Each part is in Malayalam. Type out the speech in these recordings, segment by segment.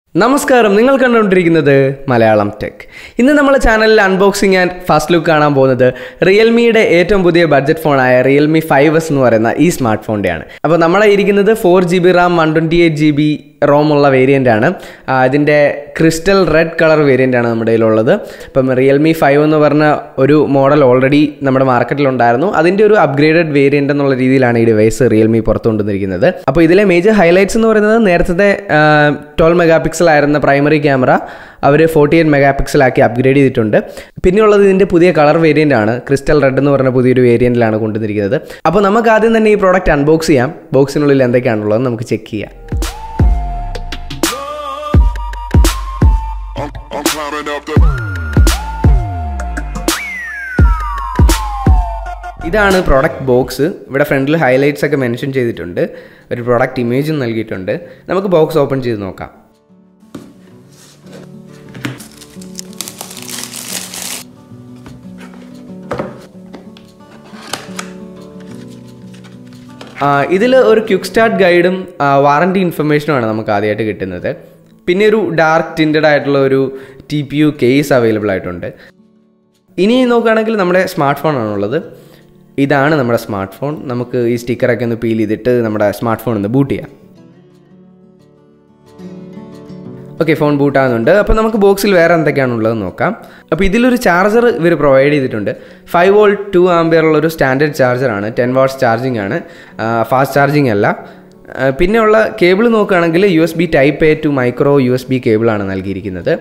നമസ്കാരം നിങ്ങൾ കണ്ടുകൊണ്ടിരിക്കുന്നത് മലയാളം ടെക് ഇന്ന് നമ്മുടെ ചാനലിൽ അൺബോക്സിംഗ് ആൻഡ് ഫാസ്റ്റ് ലുക്ക് കാണാൻ പോകുന്നത് റിയൽമിയുടെ ഏറ്റവും പുതിയ ബഡ്ജറ്റ് ഫോണായ റിയൽമി ഫൈവ് എസ് എന്ന് പറയുന്ന ഈ സ്മാർട്ട് ഫോണിൻ്റെയാണ് അപ്പോൾ നമ്മളെ ഇരിക്കുന്നത് four G B RAM one twenty eight G B ROM ഉള്ള വേരിയൻ്റ് ആണ് ആ, ഇതിൻ്റെ ക്രിസ്റ്റൽ റെഡ് കളർ വേരിയൻ്റ് ആണ് നമ്മുടെ കയ്യിലുള്ളത് ഇപ്പം റിയൽമി ഫൈവ് എന്ന് പറഞ്ഞ ഒരു മോഡൽ ഓൾറെഡി നമ്മുടെ മാർക്കറ്റിലുണ്ടായിരുന്നു അതിൻ്റെ ഒരു അപ്ഗ്രേഡഡ് വേരിയൻ്റ് എന്നുള്ള രീതിയിലാണ് ഈ ഡിവൈസ് റിയൽമി പുറത്തു കൊണ്ടുവന്നിരിക്കുന്നത് അപ്പോൾ ഇതിലെ മേജർ ഹൈലൈറ്റ്സ് എന്ന് പറയുന്നത് നേരത്തെ ട്വൽവ് മെഗാ പിക്സൽ ആയിരുന്ന പ്രൈമറി ക്യാമറ അവർ ഫോർട്ടി എയ്റ്റ് മെഗാ പിക്സലാക്കി അപ്ഗ്രേഡ് ചെയ്തിട്ടുണ്ട് പിന്നെയുള്ളത് ഇതിൻ്റെ പുതിയ കളർ വേരിയൻ്റ് ആണ് ക്രിസ്റ്റൽ റെഡ് എന്ന് പറഞ്ഞ പുതിയൊരു വേരിയൻറ്റിലാണ് കൊണ്ടുവന്നിരിക്കുന്നത് അപ്പോൾ നമുക്ക് ആദ്യം തന്നെ ഈ പ്രോഡക്റ്റ് അൺബോക്സ് ചെയ്യാം ബോക്സിനുള്ളിൽ എന്തൊക്കെയാണുള്ളത് നമുക്ക് ചെക്ക് ചെയ്യാം I'm, I'm climbing up the. ഇതാണ് പ്രോഡക്റ്റ് ബോക്സ് ഇവിടെ ഫ്രണ്ടിൽ ഹൈലൈറ്റ്സ് ഒക്കെ മെൻഷൻ ചെയ്തിട്ടുണ്ട് ഒരു പ്രോഡക്റ്റ് ഇമേജും നൽകിയിട്ടുണ്ട് നമുക്ക് ബോക്സ് ഓപ്പൺ ചെയ്ത് നോക്കാം ഇതിൽ ഒരു ക്യുക്ക് സ്റ്റാർട്ട് ഗൈഡും വാറണ്ടി ഇൻഫർമേഷനുമാണ് നമുക്ക് ആദ്യമായിട്ട് കിട്ടുന്നത് പിന്നെ ഒരു ഡാർക്ക് ടിൻറ്റഡ് ആയിട്ടുള്ള ഒരു T P U case available ആയിട്ടുണ്ട് ഇനി നോക്കുകയാണെങ്കിൽ നമ്മുടെ സ്മാർട്ട് ഫോൺ ആണുള്ളത് ഇതാണ് നമ്മുടെ സ്മാർട്ട് ഫോൺ നമുക്ക് ഈ സ്റ്റിക്കറൊക്കെ ഒന്ന് പീൽ ചെയ്തിട്ട് നമ്മുടെ സ്മാർട്ട് ഫോൺ ഒന്ന് ബൂട്ട് ചെയ്യാം ഓക്കെ ഫോൺ ബൂട്ട് ആകുന്നുണ്ട് അപ്പോൾ നമുക്ക് ബോക്സിൽ വേറെ എന്തൊക്കെയാണുള്ളത് നോക്കാം അപ്പോൾ ഇതിലൊരു ചാർജർ ഇവർ പ്രൊവൈഡ് ചെയ്തിട്ടുണ്ട് ഫൈവ് വോൾട്ട് ടു ആംബിയർ ഉള്ള ഒരു സ്റ്റാൻഡേർഡ് ചാർജറാണ് ടെൻ വാട്ട്സ് ചാർജിങ് ആണ് ഫാസ്റ്റ് ചാർജിങ് അല്ല ആ, പിന്നെ ഉള്ള കേബിൾ നോക്കുകയാണെങ്കിൽ U S B type A to micro U S B കേബിളാണ് നൽകിയിരിക്കുന്നത്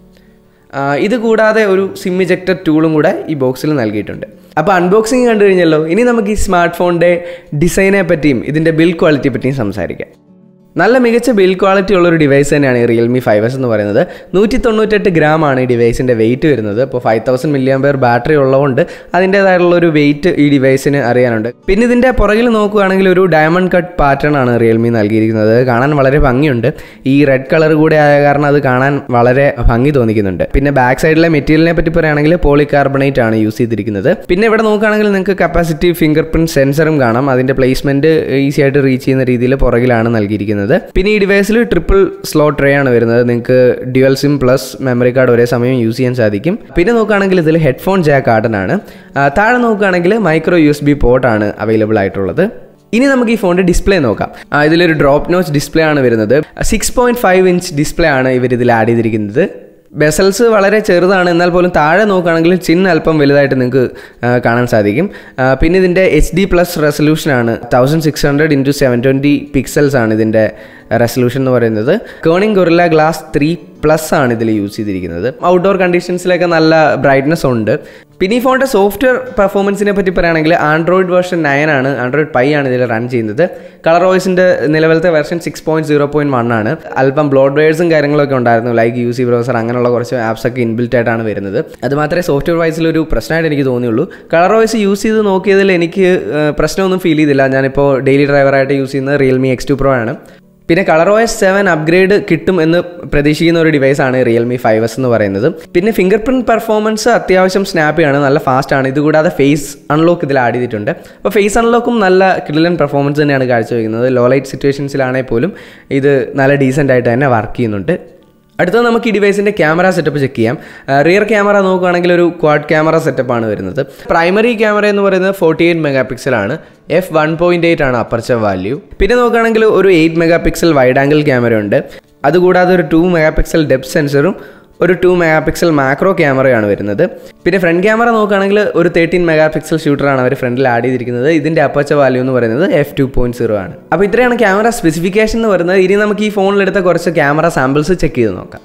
ആ, ഇത് കൂടാതെ ഒരു സിം ഇജക്റ്റർ ടൂളും കൂടെ ഈ ബോക്സിൽ നൽകിയിട്ടുണ്ട് അപ്പോൾ അൺബോക്സിങ് കണ്ടു കഴിഞ്ഞല്ലോ ഇനി നമുക്ക് ഈ സ്മാർട്ട് ഫോണിൻ്റെ ഡിസൈനെ പറ്റിയും ഇതിൻ്റെ ബിൽഡ് ക്വാളിറ്റിയെ പറ്റിയും സംസാരിക്കാം നല്ല മികച്ച ബിൽഡ് ക്വാളിറ്റി ഉള്ള ഒരു ഡിവൈസ് തന്നെയാണ് ഈ റിയൽമി ഫൈവ് എസ് എന്ന് പറയുന്നത് നൂറ്റി തൊണ്ണൂറ്റെട്ട് ഗ്രാം ആണ് ഈ ഡിവൈസിൻ്റെ വെയിറ്റ് വരുന്നത് അപ്പോൾ ഫൈവ് തൗസൻഡ് മില്ലിയം പേർ ബാറ്ററി ഉള്ളതുകൊണ്ട് അതിൻ്റേതായിട്ടുള്ള ഒരു വെയിറ്റ് ഈ ഡിവൈസിന് അറിയാനുണ്ട് പിന്നെ ഇതിൻ്റെ പുറകിൽ നോക്കുകയാണെങ്കിൽ ഒരു ഡയമണ്ട് കട്ട് പാറ്റേൺ ആണ് റിയൽമി നൽകിയിരിക്കുന്നത് കാണാൻ വളരെ ഭംഗിയുണ്ട് ഈ റെഡ് കളർ കൂടെ ആയ കാരണം അത് കാണാൻ വളരെ ഭംഗി തോന്നിക്കുന്നുണ്ട് പിന്നെ ബാക്ക് സൈഡിലെ മെറ്റീരിയലിനെ പറ്റി പറയുകയാണെങ്കിൽ പോളികാർബണേറ്റ് ആണ് യൂസ് ചെയ്തിരിക്കുന്നത് പിന്നെ ഇവിടെ നോക്കുകയാണെങ്കിൽ നിങ്ങൾക്ക് കപ്പാസിറ്റി ഫിംഗർ പ്രിന്റ് സെൻസറും കാണാം അതിന്റെ പ്ലേസ്മെന്റ് ഈസി ആയിട്ട് റീച്ച് ചെയ്യുന്ന രീതിയിൽ പുറകിലാണ് നൽകിയിരിക്കുന്നത് പിന്നെ ഈ ഡിവൈസിൽ ട്രിപ്പിൾ സ്ലോ ട്രേ ആണ് വരുന്നത് നിങ്ങൾക്ക് dual SIM plus memory card ഒരേ സമയം യൂസ് ചെയ്യാൻ സാധിക്കും പിന്നെ നോക്കുകയാണെങ്കിൽ ഇതിൽ ഹെഡ്ഫോൺ ജാക്ക് ആർഡനാണ് താഴെ നോക്കുകയാണെങ്കിൽ മൈക്രോ യു എസ് ബി പോർട്ടാണ് അവൈലബിൾ ആയിട്ടുള്ളത് ഇനി നമുക്ക് ഈ ഫോണിന്റെ ഡിസ്പ്ലേ നോക്കാം ആ, ഇതിലൊരു ഡ്രോപ്പ് നോച്ച് ഡിസ്പ്ലേ ആണ് വരുന്നത് six point five inch display ആണ് ഇവർ ഇതിൽ ആഡ് ചെയ്തിരിക്കുന്നത് ബെസൽസ് വളരെ ചെറുതാണ് എന്നാൽ പോലും താഴെ നോക്കുകയാണെങ്കിൽ ചിന്ന അല്പം വലുതായിട്ട് നിങ്ങൾക്ക് ആ, കാണാൻ സാധിക്കും ആ, പിന്നെ ഇതിൻ്റെ എച്ച് ഡി പ്ലസ് റെസൊല്യൂഷനാണ് thousand six hundred into seven twenty pixels ആണ് ഇതിൻ്റെ റെസൊല്യൂഷൻ എന്ന് പറയുന്നത് corning gorilla glass three plus ആണ് ഇതിൽ യൂസ് ചെയ്തിരിക്കുന്നത് ഔട്ട്ഡോർ കണ്ടീഷൻസിലൊക്കെ നല്ല ബ്രൈറ്റ്നസ് ഉണ്ട് പിന്നെ ഈ ഫോണിൻ്റെ സോഫ്റ്റ്വെയർ പെർഫോമൻസിനെ പറ്റി പറയുകയാണെങ്കിൽ ആൻഡ്രോയിഡ് വേർഷൻ നയൻ ആണ് ആൻഡ്രോയിഡ് പൈ ആണ് ഇതിൽ റൺ ചെയ്യുന്നത് കളർ വോയിസിൻ്റെ നിലവിലത്തെ version six point zero point one ആണ് അല്പം ബ്ലോഡ് വെയേഴ്സും കാര്യങ്ങളൊക്കെ ഉണ്ടായിരുന്നു ലൈക്ക് യു സി ബ്രൗസർ അങ്ങനെയുള്ള കുറച്ച് ആപ്സ് ഒക്കെ ഇൻബിൽറ്റ് ആയിട്ടാണ് വരുന്നത് അത് മാത്രമേ സോഫ്റ്റ്വെയർ വൈസിൽ ഒരു പ്രശ്നമായിട്ട് എനിക്ക് തോന്നിയുള്ളൂ കളർ വോയിസ് യൂസ് ചെയ്ത് നോക്കിയതിൽ എനിക്ക് ഏഹ്, പ്രശ്നമൊന്നും ഫീൽ ചെയ്തില്ല ഞാനിപ്പോൾ ഡെയിലി ഡ്രൈവറായിട്ട് യൂസ് ചെയ്യുന്നത് റിയൽമി എക്സ് ടു പ്രോ ആണ് പിന്നെ കളർ ഓയസ് സെവൻ അപ്ഗ്രേഡ് കിട്ടും എന്ന് പ്രതീക്ഷിക്കുന്ന ഒരു ഡിവൈസാണ് റിയൽമി ഫൈവ് എസ് എന്ന് പറയുന്നത് പിന്നെ ഫിംഗർ പ്രിന്റ് പെർഫോമൻസ് അത്യാവശ്യം സ്നാപ്പിയാണ് നല്ല ഫാസ്റ്റ് ആണ് ഇതുകൂടാതെ ഫേസ് അൺലോക്ക് ഇതിൽ ആഡ് ചെയ്തിട്ടുണ്ട് അപ്പോൾ ഫേസ് അൺലോക്കും നല്ല കിഡിലൻ പെർഫോമൻസ് തന്നെയാണ് കാഴ്ചവെക്കുന്നത് ലോ ലൈറ്റ് സിറ്റുവേഷൻസിലാണെങ്കിൽ പോലും ഇത് നല്ല ഡീസൻ്റ് ആയിട്ട് തന്നെ വർക്ക് ചെയ്യുന്നുണ്ട് അടുത്തത് നമുക്ക് ഈ ഡിവൈസിൻ്റെ ക്യാമറ സെറ്റപ്പ് ചെക്ക് ചെയ്യാം റിയർ ക്യാമറ നോക്കുകയാണെങ്കിൽ ഒരു ക്വാഡ് ക്യാമറ സെറ്റപ്പാണ് വരുന്നത് പ്രൈമറി ക്യാമറ എന്ന് പറയുന്നത് ഫോർട്ടി എയ്റ്റ് മെഗാ പിക്സലാണ് എഫ് വൺ പോയിൻറ്റ് എയ്റ്റ് ആണ് അപ്പർച്ചർ വാല്യൂ പിന്നെ നോക്കുകയാണെങ്കിൽ ഒരു eight megapixel wide angle camera ഉണ്ട് അതുകൂടാതെ ഒരു ടു മെഗാ പിക്സൽ ഡെപ്ത് സെൻസറും ഒരു ടു മെഗാ പിക്സൽ മാക്രോ ക്യാമറയാണ് വരുന്നത് പിന്നെ ഫ്രണ്ട് ക്യാമറ നോക്കുകയാണെങ്കിൽ ഒരു തേർട്ടീൻ മെഗാ പിക്സൽ ഷൂട്ടറാണ് അവർ ഫ്രണ്ടിൽ ആഡ് ചെയ്തിരിക്കുന്നത് ഇതിൻ്റെ അപ്പച്ച വാല്യൂ എന്ന് പറയുന്നത് എഫ് ടു പോയിന്റ് സീറോ ആണ് അപ്പോൾ ഇത്രയാണ് ക്യാമറ സ്പെസിഫിക്കേഷൻ എന്ന് പറയുന്നത് ഇനി നമുക്ക് ഈ ഫോണിലെടുത്ത കുറച്ച് ക്യാമറ സാമ്പിൾസ് ചെക്ക് ചെയ്ത് നോക്കാം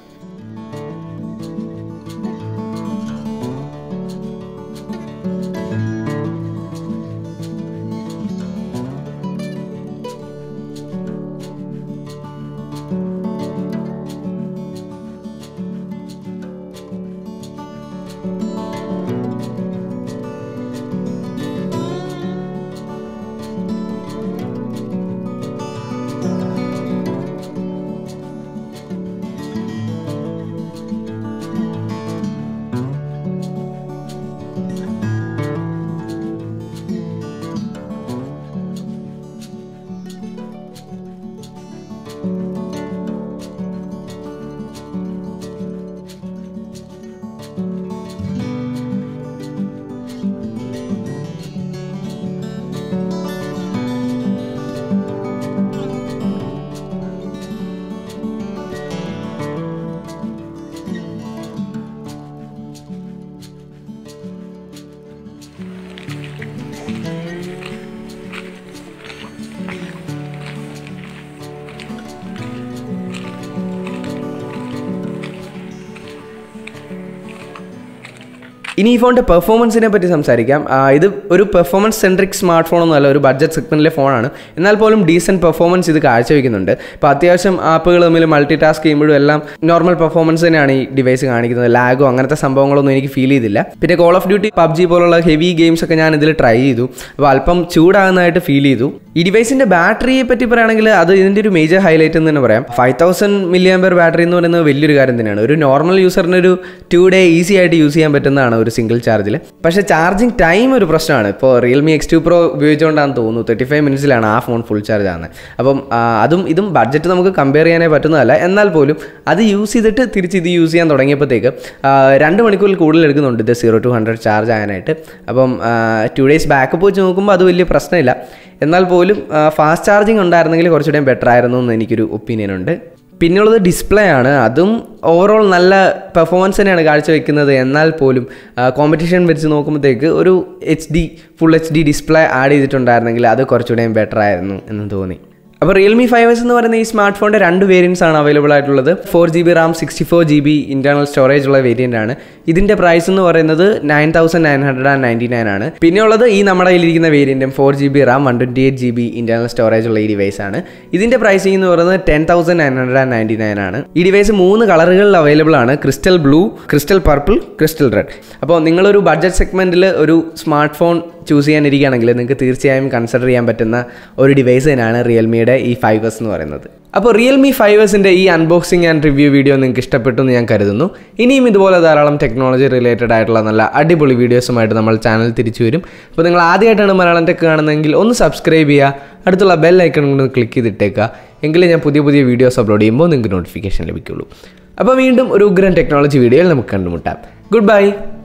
ഇനി ഈ ഫോണിൻ്റെ പെർഫോമൻസിനെ പറ്റി സംസാരിക്കാം ആ, ഇത് ഒരു പെർഫോമൻസ് സെൻട്രിക് സ്മാർട്ട് ഫോണൊന്നും അല്ല ഒരു ബഡ്ജറ്റ് സെഗ്മെൻറ്റിലെ ഫോണാണ് എന്നാൽ പോലും ഡീസൻറ്റ് പെർഫോമൻസ് ഇത് കാഴ്ചവെക്കുന്നുണ്ട് ഇപ്പോൾ അത്യാവശ്യം ആപ്പുകൾ തമ്മിൽ മൾട്ടി ടാസ്ക് ചെയ്യുമ്പോഴും എല്ലാം നോർമൽ പെർഫോമൻസ് തന്നെയാണ് ഈ ഡിവൈസ് കാണിക്കുന്നത് ലാഗോ അങ്ങനത്തെ സംഭവങ്ങളൊന്നും എനിക്ക് ഫീൽ ചെയ്തില്ല പിന്നെ കോൾ ഓഫ് ഡ്യൂട്ടി പബ്ജി പോലുള്ള ഹെവി ഗെയിംസ് ഒക്കെ ഞാൻ ഇതിൽ ട്രൈ ചെയ്തു അപ്പോൾ അല്പം ചൂടാകുന്നതായിട്ട് ഫീൽ ചെയ്തു ഈ ഡിവൈസിൻ്റെ ബാറ്ററിയെ പറ്റി പറയുകയാണെങ്കിൽ അത് ഇതിൻ്റെ ഒരു മേജർ ഹൈലൈറ്റ് എന്ന് തന്നെ പറയാം five thousand milliampere battery എന്ന് പറയുന്നത് വലിയൊരു കാര്യം തന്നെയാണ് ഒരു നോർമൽ യൂസറിന് ഒരു ടു ഡേ ഈസി ആയിട്ട് യൂസ് ചെയ്യാൻ പറ്റുന്നതാണ് ഒരു സിംഗിൾ ചാർജിൽ പക്ഷേ ചാർജിങ് ടൈം ഒരു പ്രശ്നമാണ് ഇപ്പോൾ റിയൽമി എക്സ് ടു പ്രോ ഉപയോഗിച്ചുകൊണ്ടാണെന്ന് തോന്നുന്നു തേർട്ടി ഫൈവ് മിനിറ്റ്സിലാണ് ആ ഫോൺ ഫുൾ ചാർജ് ആകുന്നത് അപ്പം ആ, അതും ഇതും ബഡ്ജറ്റ് നമുക്ക് കമ്പയർ ചെയ്യാനേ പറ്റുന്നതല്ല എന്നാൽ പോലും അത് യൂസ് ചെയ്തിട്ട് തിരിച്ച് ഇത് യൂസ് ചെയ്യാൻ തുടങ്ങിയപ്പോഴത്തേക്ക് ആ, രണ്ട് മണിക്കൂറിൽ കൂടുതൽ എടുക്കുന്നുണ്ട് ഇത് സീറോ ടു ഹൺഡ്രഡ് ചാർജ് ആകാനായിട്ട് അപ്പം ടു ഡേയ്സ് ബാക്കപ്പ് വെച്ച് നോക്കുമ്പോൾ അത് വലിയ പ്രശ്നമില്ല എന്നാൽ പോലും ഫാസ്റ്റ് ചാർജിങ് ഉണ്ടായിരുന്നെങ്കിൽ കുറച്ചുകൂടെ ബെറ്റർ ആയിരുന്നു എന്ന് എനിക്കൊരു ഒപ്പീനിയൻ ഉണ്ട് പിന്നെയുള്ളത് ഡിസ്പ്ലേ ആണ് അതും ഓവറോൾ നല്ല പെർഫോമൻസ് തന്നെയാണ് കാഴ്ചവെക്കുന്നത് എന്നാൽ പോലും കോമ്പറ്റീഷൻ വെച്ച് നോക്കുമ്പോഴത്തേക്ക് ഒരു H D full H D display add ചെയ്തിട്ടുണ്ടായിരുന്നെങ്കിൽ അത് കുറച്ചുകൂടെയും ബെറ്റർ ആയിരുന്നു എന്ന് തോന്നി അപ്പോൾ റിയൽമി ഫൈവ് എസ് എന്ന് പറയുന്ന ഈ സ്മാർട്ട് ഫോണിൻ്റെ രണ്ട് വേരിയൻസ് ആണ് അവൈലബിൾ ആയിട്ടുള്ളത് four G B RAM sixty four G B internal storage ഉള്ള വേരിയൻ്റ് ആണ് ഇതിൻ്റെ പ്രൈസ് എന്ന് പറയുന്നത് nine thousand nine hundred and ninety nine ആണ് പിന്നെ ഉള്ളത് ഈ നമ്മുടെ കയ്യിലിരിക്കുന്ന വേരിയൻറ്റും four G B RAM one twenty eight G B internal storage ഉള്ള ഈ ഡിവൈസ് ആണ് ഇതിൻ്റെ പ്രൈസിംഗ് എന്ന് പറയുന്നത് ten thousand nine hundred and ninety nine ആണ് ഈ ഡിവൈസ് മൂന്ന് കളറുകളിൽ അവൈലബിൾ ആണ് crystal blue crystal purple crystal red അപ്പോൾ നിങ്ങളൊരു ബഡ്ജറ്റ് സെഗ്മെൻറ്റിൽ ഒരു സ്മാർട്ട് ഫോൺ ചൂസ് ചെയ്യാനിരിക്കുകയാണെങ്കിൽ നിങ്ങൾക്ക് തീർച്ചയായും കൺസിഡർ ചെയ്യാൻ പറ്റുന്ന ഒരു ഡിവൈസ് തന്നെയാണ് റിയൽമിയുടെ ഈ ഫൈവ് എസ് എന്ന് പറയുന്നത് അപ്പോൾ റിയൽമി ഫൈവ് എസിൻ്റെ ഈ അൺബോക്സിംഗ് ആൻഡ് റിവ്യൂ വീഡിയോ നിങ്ങൾക്ക് ഇഷ്ടപ്പെട്ടു എന്ന് ഞാൻ കരുതുന്നു ഇനിയും ഇതുപോലെ ധാരാളം ടെക്നോളജി റിലേറ്റഡ് ആയിട്ടുള്ള നല്ല അടിപൊളി വീഡിയോസുമായിട്ട് നമ്മൾ ചാനൽ തിരിച്ചു വരും അപ്പോൾ നിങ്ങൾ ആദ്യമായിട്ടാണ് മലയാളം ടെക് കാണുന്നതെങ്കിൽ ഒന്ന് സബ്സ്ക്രൈബ് ചെയ്യുക അടുത്തുള്ള ബെൽ ഐക്കൺ കൊണ്ട് ക്ലിക്ക് ചെയ്തിട്ടേക്കുക എങ്കിലേ ഞാൻ പുതിയ പുതിയ വീഡിയോസ് അപ്ലോഡ് ചെയ്യുമ്പോൾ നിങ്ങൾക്ക് നോട്ടിഫിക്കേഷൻ ലഭിക്കുള്ളൂ അപ്പോൾ വീണ്ടും ഒരു ഉഗ്രൻ ടെക്നോളജി വീഡിയോയിൽ നമുക്ക് കണ്ടുമുട്ടാം ഗുഡ് ബൈ